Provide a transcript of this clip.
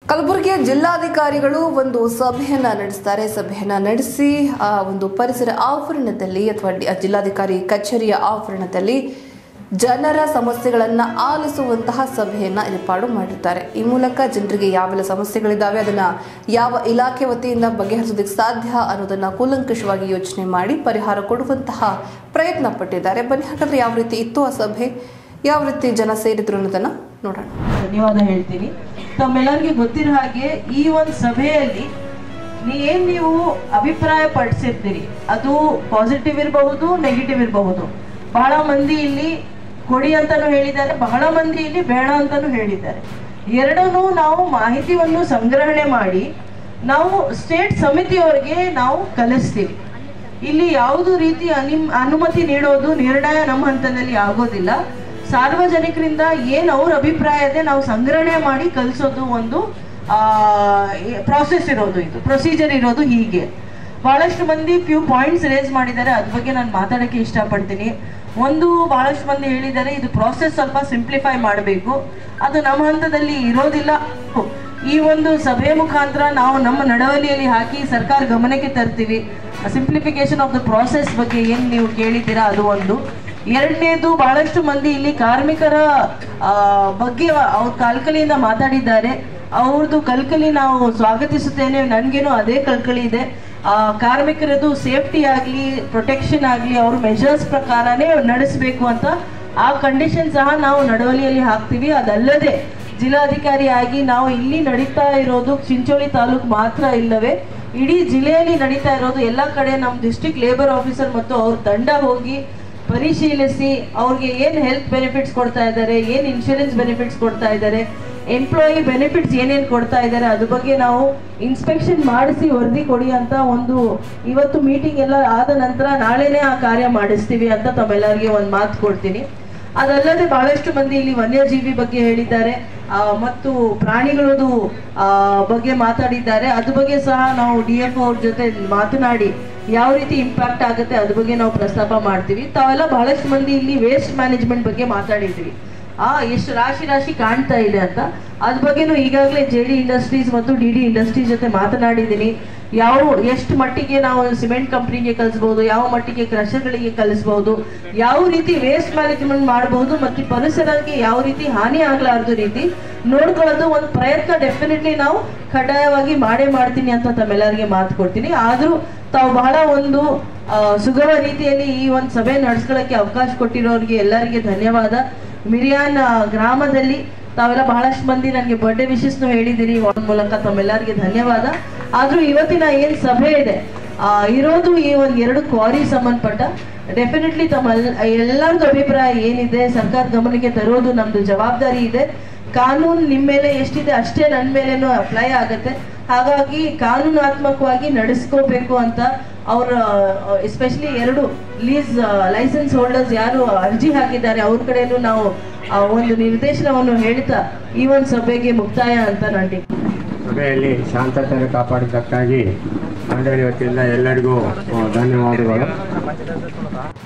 ಕಲಬುರಗಿಯ ಜಿಲ್ಲಾಧಿಕಾರಿಗಳು ಒಂದು ಸಭೆಯನ್ನ ನಡೆಸ್ತಾರೆ ಸಭೆಯನ್ನ ನಡೆಸಿ ಆ ಒಂದು ಪರಿಸರ ಆವರಣದಲ್ಲಿ ಅಥವಾ ಡಿ- ಜಿಲ್ಲಾಧಿಕಾರಿ ಕಚೇರಿಯ ಆವರಣದಲ್ಲಿ ಜನರ ಸಮಸ್ಯೆಗಳನ್ನ ಆಲಿಸುವಂತಹ ಸಭೆಯನ್ನ ಏರ್ಪಾಡು ಮಾಡಿರ್ತಾರೆ ಈ ಮೂಲಕ ಜನರಿಗೆ ಯಾವೆಲ್ಲ ಸಮಸ್ಯೆಗಳಿದ್ದಾವೆ ಅದನ್ನ ಯಾವ ಇಲಾಖೆ ವತಿಯಿಂದ ಬಗೆಹರಿಸೋದಕ್ಕೆ ಸಾಧ್ಯ ಅನ್ನೋದನ್ನ ಕೂಲಂಕಷವಾಗಿ ಯೋಚನೆ ಮಾಡಿ ಪರಿಹಾರ ಕೊಡುವಂತಹ ಪ್ರಯತ್ನ ಪಟ್ಟಿದ್ದಾರೆ ಬನ್ನಿ ಹಾಗಾದ್ರೆ ಯಾವ ರೀತಿ ಇತ್ತು ಆ ಸಭೆ ಯಾವ ರೀತಿ ಜನ ಸೇರಿದ್ರು ಅನ್ನೋದನ್ನ ನೋಡೋಣ ಧನ್ಯವಾದ ಹೇಳ್ತೀನಿ ತಮ್ಮೆಲ್ಲರಿಗೆ ಗೊತ್ತಿರೋ ಹಾಗೆ ಈ ಒಂದು ಸಭೆಯಲ್ಲಿ ನೀ- ಏನ್ ನೀವು ಅಭಿಪ್ರಾಯ ಪಡಿಸಿರ್ತೀರಿ ಅದು ಪಾಸಿಟಿವ್ ಇರಬಹುದು ನೆಗೆಟಿವ್ ಇರಬಹುದು ಬಹಳ ಮಂದಿ ಇಲ್ಲಿ ಕೊಡಿ ಅಂತಾನು ಹೇಳಿದ್ದಾರೆ ಬಹಳ ಮಂದಿ ಇಲ್ಲಿ ಬೇಡ ಅಂತಾನು ಹೇಳಿದ್ದಾರೆ ಎರಡನ್ನೂ ನಾವು ಮಾಹಿತಿಯನ್ನು ಸಂಗ್ರಹಣೆ ಮಾಡಿ ನಾವು ಸ್ಟೇಟ್ ಸಮಿತಿಯವರಿಗೆ ನಾವು ಕಲಿಸ್ತೀವಿ ಇಲ್ಲಿ ಯಾವುದು ರೀತಿ ಅನಿಮ್ ಅನುಮತಿ ನೀಡೋದು ನಿರ್ಣಯ ನಮ್ಮ ಹಂತದಲ್ಲಿ ಆಗೋದಿಲ್ಲ ಸಾರ್ವಜನಿಕರಿಂದ ಏನು ಅವ್ರ ಅಭಿಪ್ರಾಯ ಇದೆ ನಾವು ಸಂಗ್ರಹಣೆ ಮಾಡಿ ಕಲಿಸೋದು ಒಂದು ಪ್ರಾಸೆಸ್ ಇರೋದು ಇದು ಪ್ರೊಸೀಜರ್ ಇರೋದು ಹೀಗೆ ಬಹಳಷ್ಟು ಮಂದಿ ಫ್ಯೂ ಪಾಯಿಂಟ್ಸ್ ರೇಸ್ ಮಾಡಿದ್ದಾರೆ ಅದ್ರ ಬಗ್ಗೆ ನಾನು ಮಾತಾಡೋಕ್ಕೆ ಇಷ್ಟಪಡ್ತೀನಿ ಒಂದು ಬಹಳಷ್ಟು ಮಂದಿ ಹೇಳಿದ್ದಾರೆ ಇದು ಪ್ರಾಸೆಸ್ ಸ್ವಲ್ಪ ಸಿಂಪ್ಲಿಫೈ ಮಾಡಬೇಕು ಅದು ನಮ್ಮ ಹಂತದಲ್ಲಿ ಇರೋದಿಲ್ಲ ಈ ಒಂದು ಸಭೆ ಮುಖಾಂತರ ನಾವು ನಮ್ಮ ನಡವಳಿಯಲ್ಲಿ ಹಾಕಿ ಸರ್ಕಾರ ಗಮನಕ್ಕೆ ತರ್ತೀವಿ ಸಿಂಪ್ಲಿಫಿಕೇಶನ್ ಆಫ್ ದ ಪ್ರಾಸೆಸ್ ಬಗ್ಗೆ ಏನು ನೀವು ಕೇಳಿದ್ದೀರಾ ಅದು ಒಂದು ಎರಡನೇದು ಬಹಳಷ್ಟು ಮಂದಿ ಇಲ್ಲಿ ಕಾರ್ಮಿಕರ ಆ, ಬಗ್ಗೆ ಅವ್ರ ಕಲ್ಕಲಿಯಿಂದ ಮಾತಾಡಿದ್ದಾರೆ ಅವ್ರದ್ದು ಕಲ್ಕಲಿ ನಾವು ಸ್ವಾಗತಿಸುತ್ತೇನೆ ನನಗೇನು ಅದೇ ಕಲ್ಕಲಿ ಇದೆ ಆ, ಕಾರ್ಮಿಕರದ್ದು ಸೇಫ್ಟಿ ಆಗಲಿ ಪ್ರೊಟೆಕ್ಷನ್ ಆಗಲಿ ಅವ್ರ ಮೆಷರ್ಸ್ ಪ್ರಕಾರನೇ ನಡೆಸಬೇಕು ಅಂತ ಆ ಕಂಡೀಷನ್ ಸಹ ನಾವು ನಡವಳಿಯಲ್ಲಿ ಹಾಕ್ತೀವಿ ಅದಲ್ಲದೆ ಜಿಲ್ಲಾಧಿಕಾರಿಯಾಗಿ ನಾವು ಇಲ್ಲಿ ನಡೀತಾ ಇರೋದು ಚಿಂಚೋಳಿ ತಾಲೂಕು ಮಾತ್ರ ಇಲ್ಲವೇ ಇಡೀ ಜಿಲ್ಲೆಯಲ್ಲಿ ನಡೀತಾ ಇರೋದು ಎಲ್ಲ ಕಡೆ ನಮ್ಮ ಡಿಸ್ಟ್ರಿಕ್ಟ್ ಲೇಬರ್ ಆಫೀಸರ್ ಮತ್ತು ಅವ್ರ ತಂಡ ಹೋಗಿ ಪರಿಶೀಲಿಸಿ ಅವ್ರಿಗೆ ಏನು ಹೆಲ್ತ್ ಬೆನಿಫಿಟ್ಸ್ ಕೊಡ್ತಾ ಇದ್ದಾರೆ ಏನು ಇನ್ಶೂರೆನ್ಸ್ ಬೆನಿಫಿಟ್ಸ್ ಕೊಡ್ತಾ ಇದ್ದಾರೆ ಎಂಪ್ಲಾಯಿ ಬೆನಿಫಿಟ್ಸ್ ಏನೇನು ಕೊಡ್ತಾ ಇದ್ದಾರೆ ಅದ್ರ ಬಗ್ಗೆ ನಾವು ಇನ್ಸ್ಪೆಕ್ಷನ್ ಮಾಡಿಸಿ ವರದಿ ಕೊಡಿ ಅಂತ ಒಂದು ಇವತ್ತು ಮೀಟಿಂಗ್ ಎಲ್ಲ ಆದ ನಂತರ ನಾಳೆನೇ ಆ ಕಾರ್ಯ ಮಾಡಿಸ್ತೀವಿ ಅಂತ ತಮ್ಮೆಲ್ಲರಿಗೆ ಒಂದು ಮಾತು ಕೊಡ್ತೀನಿ ಅದಲ್ಲದೆ ಬಹಳಷ್ಟು ಮಂದಿ ಇಲ್ಲಿ ವನ್ಯಜೀವಿ ಬಗ್ಗೆ ಹೇಳಿದ್ದಾರೆ ಆ, ಮತ್ತು ಪ್ರಾಣಿಗಳದು ಆ, ಬಗ್ಗೆ ಮಾತಾಡಿದ್ದಾರೆ ಅದ್ರ ಬಗ್ಗೆ ಸಹ ನಾವು ಡಿ ಎಫ್ ಅವ್ರ ಜೊತೆ ಮಾತನಾಡಿ ಯಾವ ರೀತಿ ಇಂಪ್ಯಾಕ್ಟ್ ಆಗುತ್ತೆ ಅದ್ರ ಬಗ್ಗೆ ನಾವು ಪ್ರಸ್ತಾಪ ಮಾಡ್ತೀವಿ ತಾವೆಲ್ಲ ಬಹಳಷ್ಟು ಮಂದಿ ಇಲ್ಲಿ ವೇಸ್ಟ್ ಮ್ಯಾನೇಜ್ಮೆಂಟ್ ಬಗ್ಗೆ ಮಾತಾಡಿದ್ವಿ ಆ ಎಷ್ಟು ರಾಶಿ ರಾಶಿ ಕಾಣ್ತಾ ಇದೆ ಅಂತ ಅದ್ರ ಬಗ್ಗೆನೂ ಈಗಾಗಲೇ ಜೆ ಡಿ ಇಂಡಸ್ಟ್ರೀಸ್ ಮತ್ತು ಡಿ ಡಿ ಇಂಡಸ್ಟ್ರೀಸ್ ಜೊತೆ ಮಾತನಾಡಿದ್ದೀನಿ ಯಾವ ಎಷ್ಟು ಮಟ್ಟಿಗೆ ನಾವು ಸಿಮೆಂಟ್ ಕಂಪ್ನಿಗೆ ಕಲಿಸ್ಬೋದು ಯಾವ ಮಟ್ಟಿಗೆ ಕ್ರಷರ್ಗಳಿಗೆ ಕಲಿಸ್ಬೋದು ಯಾವ ರೀತಿ ವೇಸ್ಟ್ ಮ್ಯಾನೇಜ್ಮೆಂಟ್ ಮಾಡಬಹುದು ಮತ್ತು ಪರಿಸರಕ್ಕೆ ಯಾವ ರೀತಿ ಹಾನಿ ಆಗಲಾರ್ದು ರೀತಿ ನೋಡ್ಕೊಳ್ಳೋದು ಒಂದು ಪ್ರಯತ್ನ ಡೆಫಿನೆಟ್ಲಿ ನಾವು ಕಡ್ಡಾಯವಾಗಿ ಮಾಡೇ ಮಾಡ್ತೀನಿ ಅಂತ ತಮ್ಮೆಲ್ಲರಿಗೆ ಮಾತು ಕೊಡ್ತೀನಿ ಆದರೂ ತಾವು ಬಹಳ ಒಂದು ಆ, ಸುಗಮ ರೀತಿಯಲ್ಲಿ ಈ ಒಂದು ಸಭೆ ನಡೆಸ್ಕೊಳ್ಳೋಕ್ಕೆ ಅವಕಾಶ ಕೊಟ್ಟಿರೋರಿಗೆ ಎಲ್ಲರಿಗೆ ಧನ್ಯವಾದ ಮಿರಿಯಾನ್ ಆ, ಗ್ರಾಮದಲ್ಲಿ ತಾವೆಲ್ಲ ಬಹಳಷ್ಟು ಮಂದಿ ನನಗೆ ಬರ್ಡೇ ವಿಶಸ್ನು ಹೇಳಿದ್ದೀರಿ ಒಂದ್ ಮೂಲಕ ತಮ್ಮೆಲ್ಲರಿಗೆ ಧನ್ಯವಾದ ಆದ್ರೂ ಇವತ್ತಿನ ಏನ್ ಸಭೆ ಇದೆ ಆ, ಇರೋದು ಈ ಒಂದ್ ಎರಡು ಕ್ವಾರಿ ಸಂಬಂಧಪಟ್ಟ ಡೆಫಿನೆಟ್ಲಿ ತಮ್ಮ ಎಲ್ಲರದ್ದು ಅಭಿಪ್ರಾಯ ಏನಿದೆ ಸರ್ಕಾರ ಗಮನಕ್ಕೆ ತರೋದು ನಮ್ದು ಜವಾಬ್ದಾರಿ ಇದೆ ಕಾನೂನು ನಿಮ್ಮ ಮೇಲೆ ಎಷ್ಟಿದೆ ಅಷ್ಟೇ ನನ್ನ ಮೇಲೇನೂ ಅಪ್ಲೈ ಆಗುತ್ತೆ ಹಾಗಾಗಿ ಕಾನೂನಾತ್ಮಕವಾಗಿ ನಡೆಸ್ಕೋಬೇಕು ಅಂತ ಅವ್ರ ಎಸ್ಪೆಷಲಿ ಎರಡು ಲೀಸ್ ಲೈಸೆನ್ಸ್ ಹೋಲ್ಡರ್ಸ್ ಯಾರು ಅರ್ಜಿ ಹಾಕಿದ್ದಾರೆ ಅವ್ರ ಕಡೆನೂ ನಾವು ಆ, ಒಂದು ನಿರ್ದೇಶನವನ್ನು ಹೇಳ್ತಾ ಈ ಒಂದು ಸಭೆಗೆ ಮುಕ್ತಾಯ ಅಂತ ನಾನು ಸಭೆಯಲ್ಲಿ ಶಾಂತತೆಯನ್ನು ಕಾಪಾಡಿದ್ದಕ್ಕಾಗಿ ಮಂಡಳಿ ವತಿಯಿಂದ ಎಲ್ಲರಿಗೂ ಆ, ಧನ್ಯವಾದಗಳು